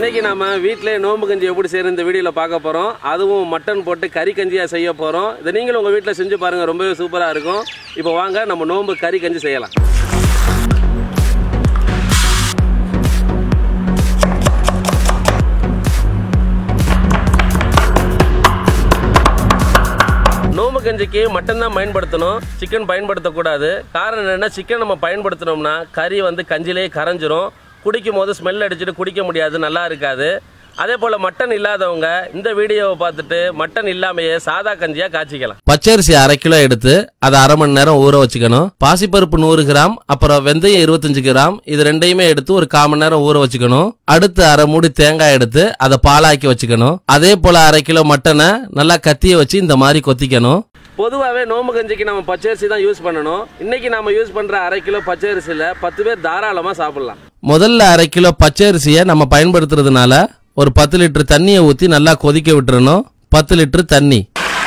இன்னைக்கு நாம வீட்டிலே நோம்பு கஞ்சி எப்படி செய்யறது இந்த வீடியோவில் பார்க்க போகிறோம் அதுவும் மட்டன் போட்டு கறி கஞ்சியாக செய்ய போகிறோம் இதை நீங்களும் உங்கள் வீட்டில் செஞ்சு பாருங்கள் ரொம்பவே சூப்பராக இருக்கும் இப்போ வாங்க நம்ம நோம்பு கறி கஞ்சி செய்யலாம் நோம்பு கஞ்சிக்கு மட்டன் தான் பயன்படுத்தணும் சிக்கன் பயன்படுத்தக்கூடாது காரணம் என்னென்னா சிக்கன் நம்ம பயன்படுத்தினோம்னா கறி வந்து கஞ்சிலே கரைஞ்சிரும் குடிக்கும் போது ஸ்மெல் அடிச்சுட்டு குடிக்க முடியாது நல்லா இருக்காது அதே போல் மட்டன் இல்லாதவங்க இந்த வீடியோவை பார்த்துட்டு மட்டன் இல்லாமையே சாதா கஞ்சியாக காய்ச்சிக்கலாம் பச்சரிசி அரை கிலோ எடுத்து அதை அரை மணி நேரம் ஊற வச்சுக்கணும் பாசிப்பருப்பு நூறு கிராம் அப்புறம் வெந்தயம் இருபத்தஞ்சு கிராம் இது ரெண்டையுமே எடுத்து ஒரு கால் மணி நேரம் ஊற வச்சுக்கணும் அடுத்து அரை மூடி தேங்காய் எடுத்து அதை பாலாக்கி வச்சுக்கணும் அதே போல அரை கிலோ மட்டனை நல்லா கத்திய வச்சு இந்த மாதிரி கொத்திக்கணும் பொதுவாகவே நோம்பு கஞ்சிக்கு நம்ம பச்சரிசி தான் யூஸ் பண்ணணும் இன்னைக்கு நம்ம யூஸ் பண்ணுற அரை கிலோ பச்சரிசியில் பத்து பேர் தாராளமாக சாப்பிடலாம் முதல்ல அரை கிலோ பச்சரிசியை நம்ம பயன்படுத்துறதுனால ஒரு பத்து லிட்டர் தண்ணியை ஊற்றி நல்லா கொதிக்க விட்டுறணும் பத்து லிட்டர் தண்ணி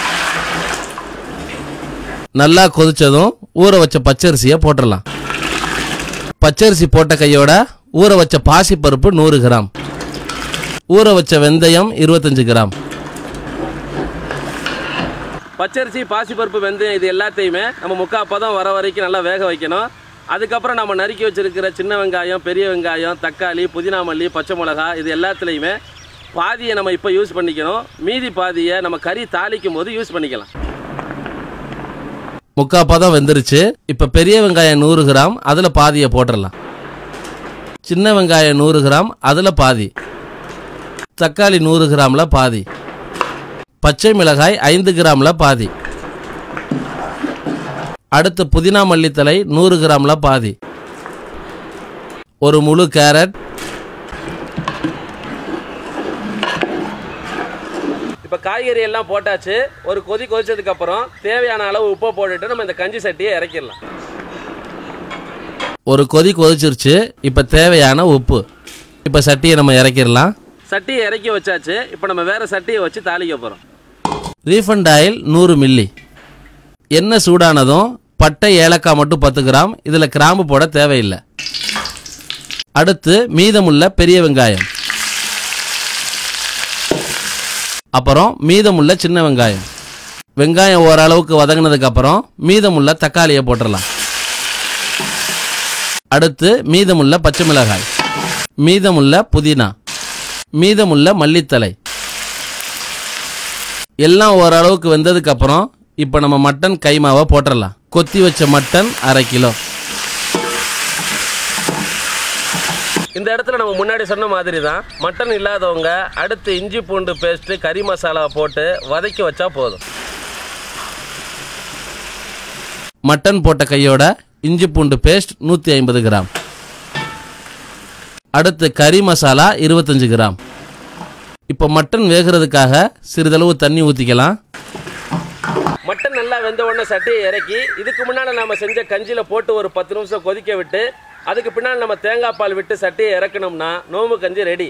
நல்லா கொதிச்சதும் ஊற வச்ச பச்சரிசியை போட்டுடலாம் பச்சரிசி போட்ட கையோட ஊற வச்ச பாசிப்பருப்பு நூறு கிராம் ஊற வச்ச வெந்தயம் இருபத்தஞ்சு கிராம் பச்சரிசி பாசிப்பருப்பு வெந்தயம் இது எல்லாத்தையுமே நம்ம முக்கால் பதம் வர வரைக்கும் நல்லா வேக வைக்கணும் அதுக்கப்புறம் நம்ம நறுக்கி வச்சிருக்கிற சின்ன வெங்காயம் பெரிய வெங்காயம் தக்காளி புதினா மல்லி பச்சை மிளகா இது எல்லாத்துலேயுமே பாதியை நம்ம இப்போ யூஸ் பண்ணிக்கணும் மீதி பாதியை நம்ம கறி தாளிக்கும் போது யூஸ் பண்ணிக்கலாம் முக்கா பதம் வெந்துருச்சு இப்ப பெரிய வெங்காயம் நூறு கிராம் அதுல பாதியை போட்டுடலாம் சின்ன வெங்காயம் நூறு கிராம் அதுல பாதி தக்காளி நூறு கிராம்ல பாதி பச்சை மிளகாய் ஐந்து கிராம்ல பாதி அடுத்து புதினா மல்லித்தலை நூறு கிராம்ல பாதி ஒரு முழு கேரட் இப்போ காய்கறி எல்லாம் போட்டாச்சு ஒரு கொதி கொதிச்சதுக்கு அப்புறம் தேவையான அளவு உப்பை போட்டுட்டு நம்ம இந்த கஞ்சி சட்டியை இறக்கிடலாம் ஒரு கொதி கொதிச்சிருச்சு இப்ப தேவையான உப்பு இப்ப சட்டியை நம்ம இறக்கிடலாம் சட்டியை இறக்கி வச்சாச்சு இப்போ நம்ம வேற சட்டியை வச்சு தாளிக்க போகிறோம் ரீஃபண்ட் ஆயில் நூறு மில்லி எண்ணெய் சூடானதும் பட்டை ஏலக்காய் மட்டும் பத்து கிராம் இதில் கிராம்பு போட தேவையில்லை அடுத்து மீதமுள்ள பெரிய வெங்காயம் அப்புறம் மீதமுள்ள சின்ன வெங்காயம் வெங்காயம் ஓரளவுக்கு வதங்கினதுக்கு அப்புறம் மீதமுள்ள தக்காளியை போட்டுடலாம் அடுத்து மீதமுள்ள பச்சை மிளகாய் மீதமுள்ள புதினா மீதமுள்ள மல்லித்தலை எல்லாம் ஓரளவுக்கு வெந்ததுக்கு அப்புறம் இப்போ நம்ம மட்டன் கைமாவை போட்டுடலாம் கொத்தி வச்ச மட்டன் அரை கிலோ இந்த இடத்துல நம்ம முன்னாடி சொன்ன மாதிரி தான் மட்டன் இல்லாதவங்க அடுத்து இஞ்சி பூண்டு பேஸ்ட்டு கறி மசாலா போட்டு வதக்கி வச்சா போதும் மட்டன் போட்ட கையோட இஞ்சி பூண்டு பேஸ்ட் நூற்றி ஐம்பது கிராம் அடுத்து கறி மசாலா இருபத்தஞ்சு கிராம் இப்போ மட்டன் வேகிறதுக்காக சிறிதளவு தண்ணி ஊற்றிக்கலாம் மட்டன் நல்லா வெந்த உடனே சட்டியை இறக்கி இதுக்கு முன்னால் நம்ம செஞ்ச கஞ்சியில் போட்டு ஒரு பத்து நிமிஷம் கொதிக்க விட்டு அதுக்கு பின்னால் நம்ம தேங்காய் பால் விட்டு சட்டியை இறக்கணும்னா நோம்பு கஞ்சி ரெடி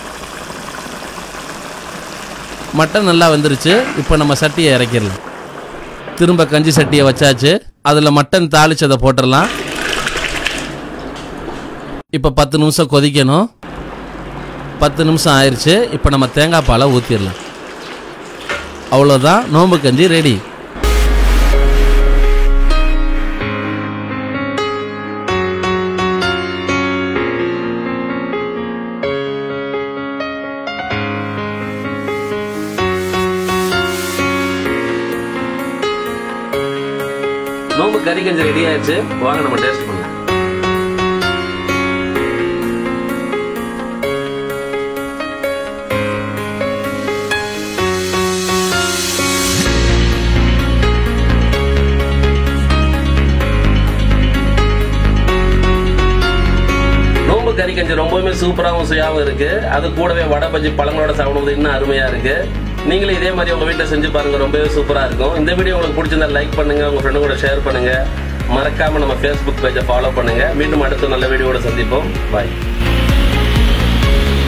மட்டன் நல்லா வெந்துருச்சு இப்போ நம்ம சட்டியை இறக்கிடலாம் திரும்ப கஞ்சி சட்டியை வச்சாச்சு அதில் மட்டன் தாளிச்சதை போட்டுடலாம் இப்போ பத்து நிமிஷம் கொதிக்கணும் பத்து நிமிஷம் ஆயிடுச்சு இப்போ நம்ம தேங்காய் பாலை ஊற்றிடலாம் அவ்வளோதான் நோம்பு கஞ்சி ரெடி நோம்பு கறி கஞ்சி ரெடி ஆயிடுச்சு வாங்க நம்ம டேஸ்ட் பண்ணலாம் நோம்பு கறி கஞ்சி ரொம்பவுமே சூப்பராகவும் சுயாவும் இருக்கு அது கூடவே வடை பஜ்ஜி பழங்களோட சாப்பிடும்போது இன்னும் அருமையா இருக்கு நீங்களும் இதே மாதிரி உங்க வீட்டில் செஞ்சு பாருங்க ரொம்பவே சூப்பரா இருக்கும் இந்த வீடியோ உங்களுக்கு பிடிச்சிருந்தா லைக் பண்ணுங்க உங்க ஃப்ரெண்டு கூட ஷேர் பண்ணுங்க மறக்காம நம்ம ஃபேஸ்புக் பேஜை ஃபாலோ பண்ணுங்க மீண்டும் அடுத்த நல்ல வீடியோட சந்திப்போம் பாய்